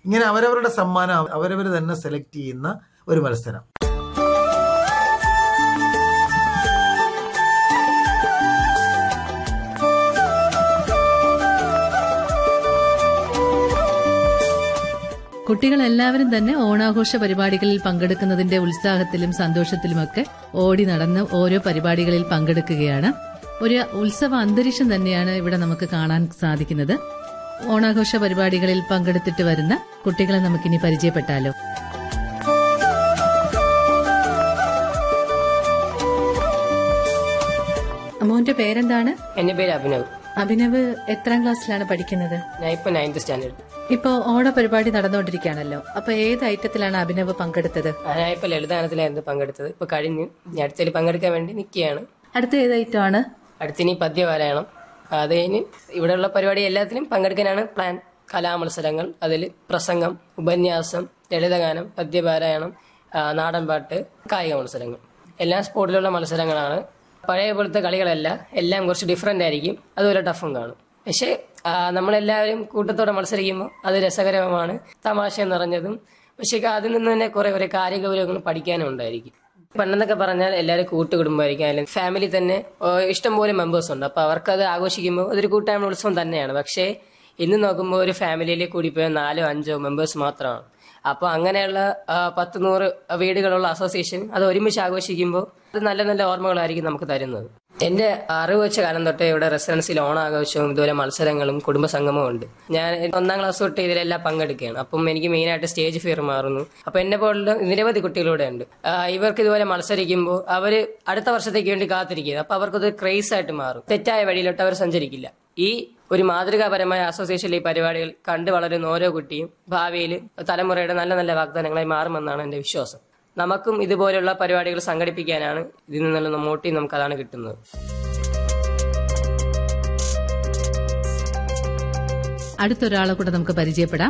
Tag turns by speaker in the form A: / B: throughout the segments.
A: ഇങ്ങനെ അവരവരുടെ സമ്മാനം അവരവർ തന്നെ സെലക്ട് ചെയ്യുന്ന ഒരു മത്സരം
B: കുട്ടികൾ എല്ലാവരും തന്നെ ഓണാഘോഷ പരിപാടികളിൽ പങ്കെടുക്കുന്നതിന്റെ ഉത്സാഹത്തിലും സന്തോഷത്തിലുമൊക്കെ ഓടി നടന്ന് ഓരോ പരിപാടികളിൽ പങ്കെടുക്കുകയാണ് ഒരു ഉത്സവ അന്തരീക്ഷം തന്നെയാണ് ഇവിടെ നമുക്ക് കാണാൻ സാധിക്കുന്നത് ഓണാഘോഷ പരിപാടികളിൽ പങ്കെടുത്തിട്ട് വരുന്ന കുട്ടികളെ നമുക്കിനി പരിചയപ്പെട്ടാലോ മോന്റെ പേരെന്താണ്
C: എന്റെ പേര് അഭിനവ്
B: അഭിനവ് എത്രാം ക്ലാസ്സിലാണ് പഠിക്കുന്നത്
C: ഞാൻ ഇപ്പൊ നയൻത് സ്റ്റാൻഡേർഡ്
B: ഇപ്പോ ഓണ പരിപാടി നടന്നുകൊണ്ടിരിക്കുകയാണല്ലോ അപ്പൊ ഏത് ഐറ്റത്തിലാണ് അഭിനവ് പങ്കെടുത്തത്
C: ഞാൻ ഇപ്പൊ ലളിതഗാനത്തിലായിരുന്നു പങ്കെടുത്തത് ഇപ്പൊ കഴിഞ്ഞു ഞാൻ അടുത്തതിൽ പങ്കെടുക്കാൻ വേണ്ടി നിൽക്കുകയാണ്
B: അടുത്ത ഏത് ഐറ്റമാണ്
C: അടുത്തിനി പദ്യപാരായണം അത് കഴിഞ്ഞ് ഇവിടെയുള്ള പരിപാടി എല്ലാത്തിലും പങ്കെടുക്കാനാണ് പ്ലാൻ കലാമത്സരങ്ങൾ അതിൽ പ്രസംഗം ഉപന്യാസം ലളിതഗാനം പദ്യപാരായണം ആ, നാടൻപാട്ട് കായിക മത്സരങ്ങൾ എല്ലാം സ്പോർട്ടിലുള്ള മത്സരങ്ങളാണ് പഴയ പോലത്തെ കളികളല്ല എല്ലാം കുറച്ച് ഡിഫറെൻ്റ് ആയിരിക്കും അതുപോലെ ടഫും കാണും പക്ഷേ ആ, നമ്മളെല്ലാവരും കൂട്ടത്തോടെ മത്സരിക്കുമ്പോൾ അത് രസകരമാണ് തമാശ നിറഞ്ഞതും പക്ഷേ അതിൽ നിന്ന് തന്നെ കുറെ കുറെ കാര്യഗൗരവങ്ങൾ പഠിക്കാനും ഉണ്ടായിരിക്കും പണ്ടെന്നൊക്കെ പറഞ്ഞാൽ എല്ലാവരും കൂട്ടുകുടുംബമായിരിക്കും അല്ലെങ്കിൽ ഫാമിലി തന്നെ ഓ, ഇഷ്ടംപോലെ മെമ്പേഴ്സ് ഉണ്ട് അപ്പൊ അവർക്കത് ആഘോഷിക്കുമ്പോൾ അതൊരു കൂട്ടായ്മ ഉത്സവം തന്നെയാണ് പക്ഷേ ഇന്ന് നോക്കുമ്പോൾ ഒരു ഫാമിലിയിൽ കൂടിപ്പോയ നാലോ അഞ്ചോ മെമ്പേഴ്സ് മാത്രമാണ് അപ്പോൾ അങ്ങനെയുള്ള ആ, പത്ത് നൂറ് വീടുകളുള്ള അസോസിയേഷൻ അത് ഒരുമിച്ച് ആഘോഷിക്കുമ്പോൾ അത് നല്ല നല്ല ഓർമ്മകളായിരിക്കും നമുക്ക് തരുന്നത് എന്റെ അറിവ് വെച്ച കാലം തൊട്ടേ ഇവിടെ റെസിഡൻസിൽ ഓണാഘോഷവും ഇതുപോലെ മത്സരങ്ങളും കുടുംബ സംഗമവും ഉണ്ട് ഞാൻ ഒന്നാം ക്ലാസ് തൊട്ട് ഇതിലെല്ലാം പങ്കെടുക്കുകയാണ് അപ്പം എനിക്ക് മെയിനായിട്ട് സ്റ്റേജ് ഫിയർ മാറുന്നു അപ്പൊ എന്നെ പോലുള്ള നിരവധി കുട്ടികളിവിടെ ഉണ്ട് ആ, ഇവർക്ക് ഇതുപോലെ മത്സരിക്കുമ്പോൾ അവര് അടുത്ത വർഷത്തേക്ക് വേണ്ടി കാത്തിരിക്കുന്നത് അപ്പൊ അവർക്കത് ക്രേസ് ആയിട്ട് മാറും തെറ്റായ വഴിയിലോട്ട് അവർ സഞ്ചരിക്കില്ല ഈ ഒരു മാതൃകാപരമായ അസോസിയേഷനിലെ ഈ പരിപാടികൾ കണ്ടു വളരുന്ന ഓരോ കുട്ടിയും ഭാവിയിൽ തലമുറയുടെ നല്ല നല്ല വാഗ്ദാനങ്ങളായി മാറുമെന്നാണ് എന്റെ വിശ്വാസം നമുക്കും ഇതുപോലുള്ള പരിപാടികൾ സംഘടിപ്പിക്കാനാണ് ഇതിൽ നിന്നുള്ള മോട്ടി നമുക്ക് അതാണ് കിട്ടുന്നത്
B: അടുത്തൊരാളെ കൂടെ നമുക്ക് പരിചയപ്പെടാം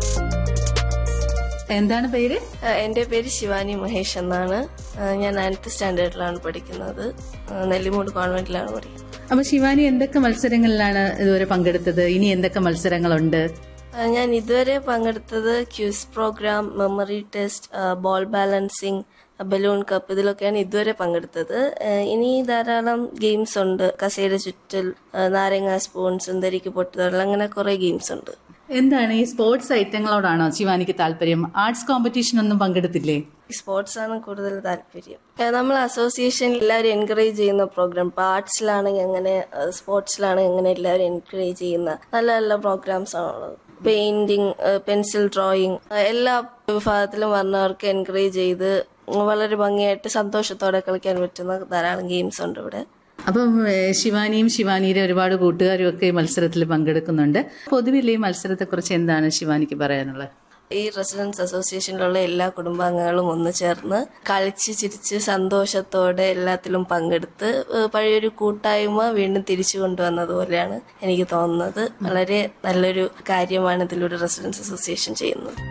B: എന്താണ് പേര്
D: ആ, എൻ്റെ പേര് ശിവാനി മഹേഷ് എന്നാണ് ആ, ഞാൻ നയൻത്ത് സ്റ്റാൻഡേർഡിലാണ് പഠിക്കുന്നത് ആ, നെല്ലിമൂട് കോൺവെന്റിലാണ് പഠിക്കുന്നത്
B: അപ്പൊ ശിവാനി എന്തൊക്കെ മത്സരങ്ങളിലാണ് ഇതുവരെ പങ്കെടുത്തത് ഇനി എന്തൊക്കെ മത്സരങ്ങളുണ്ട്
D: ആ, ഞാൻ ഇതുവരെ പങ്കെടുത്തത് ക്യൂസ് പ്രോഗ്രാം മെമ്മറി ടെസ്റ്റ് ആ, ബോൾ ബാലൻസിങ് ബലൂൺ കപ്പ് ഇതിലൊക്കെയാണ് ഇതുവരെ പങ്കെടുത്തത് ആ, ഇനി ധാരാളം ഗെയിംസ് ഉണ്ട് കസേര ചുറ്റൽ ആ, നാരങ്ങ സ്പൂൺ സുന്ദരിക്ക് പൊട്ടുതൊടൽ അങ്ങനെ കുറെ ഗെയിംസ് ഉണ്ട്
B: എന്താണ് ഈ സ്പോർട്സ് ഐറ്റങ്ങളോടാണോ ശിവാനിക്ക് താല്പര്യം ആർട്സ് കോമ്പറ്റീഷൻ ഒന്നും പങ്കെടുത്തില്ലേ
D: സ്പോർട്സ് ആണ് കൂടുതൽ താല്പര്യം ഏഹ് നമ്മൾ അസോസിയേഷൻ എല്ലാവരും എൻകറേജ് ചെയ്യുന്ന പ്രോഗ്രാം ഇപ്പൊ ആർട്സിലാണെങ്കിൽ എങ്ങനെ സ്പോർട്സിലാണെങ്കിൽ എങ്ങനെ എല്ലാവരും എൻകറേജ് ചെയ്യുന്ന നല്ല നല്ല പ്രോഗ്രാംസ് ആണുള്ളത് പെയിന്റിങ് പെൻസിൽ ഡ്രോയിങ് എല്ലാ വിഭാഗത്തിലും വന്നവർക്ക് എൻകറേജ് ചെയ്ത് വളരെ ഭംഗിയായിട്ട് സന്തോഷത്തോടെ കളിക്കാൻ പറ്റുന്ന ധാരാളം ഗെയിംസ് ഉണ്ട് ഇവിടെ
B: അപ്പം ഏഹ്, ശിവാനിയും ശിവാനിയുടെ ഒരുപാട് കൂട്ടുകാരും ഒക്കെ ഈ മത്സരത്തിൽ പങ്കെടുക്കുന്നുണ്ട് പൊതുവിൽ ഈ മത്സരത്തെക്കുറിച്ച് എന്താണ് ശിവാനിക്ക് പറയാനുള്ളത്
D: ഈ റെസിഡൻസ് അസോസിയേഷനിലുള്ള എല്ലാ കുടുംബാംഗങ്ങളും ഒന്ന് ചേർന്ന് കളിച്ച് ചിരിച്ച് സന്തോഷത്തോടെ എല്ലാത്തിലും പങ്കെടുത്ത് ഏഹ് പഴയൊരു കൂട്ടായ്മ വീണ്ടും തിരിച്ചു കൊണ്ടുവന്നതുപോലെയാണ് എനിക്ക് തോന്നുന്നത് വളരെ നല്ലൊരു കാര്യമാണ് ഇതിലൂടെ റെസിഡൻസ് അസോസിയേഷൻ ചെയ്യുന്നത്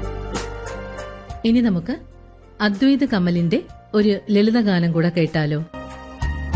B: ഇനി നമുക്ക് അദ്വൈത് കമലിന്റെ ഒരു ലളിതഗാനം കൂടെ കേട്ടാലോ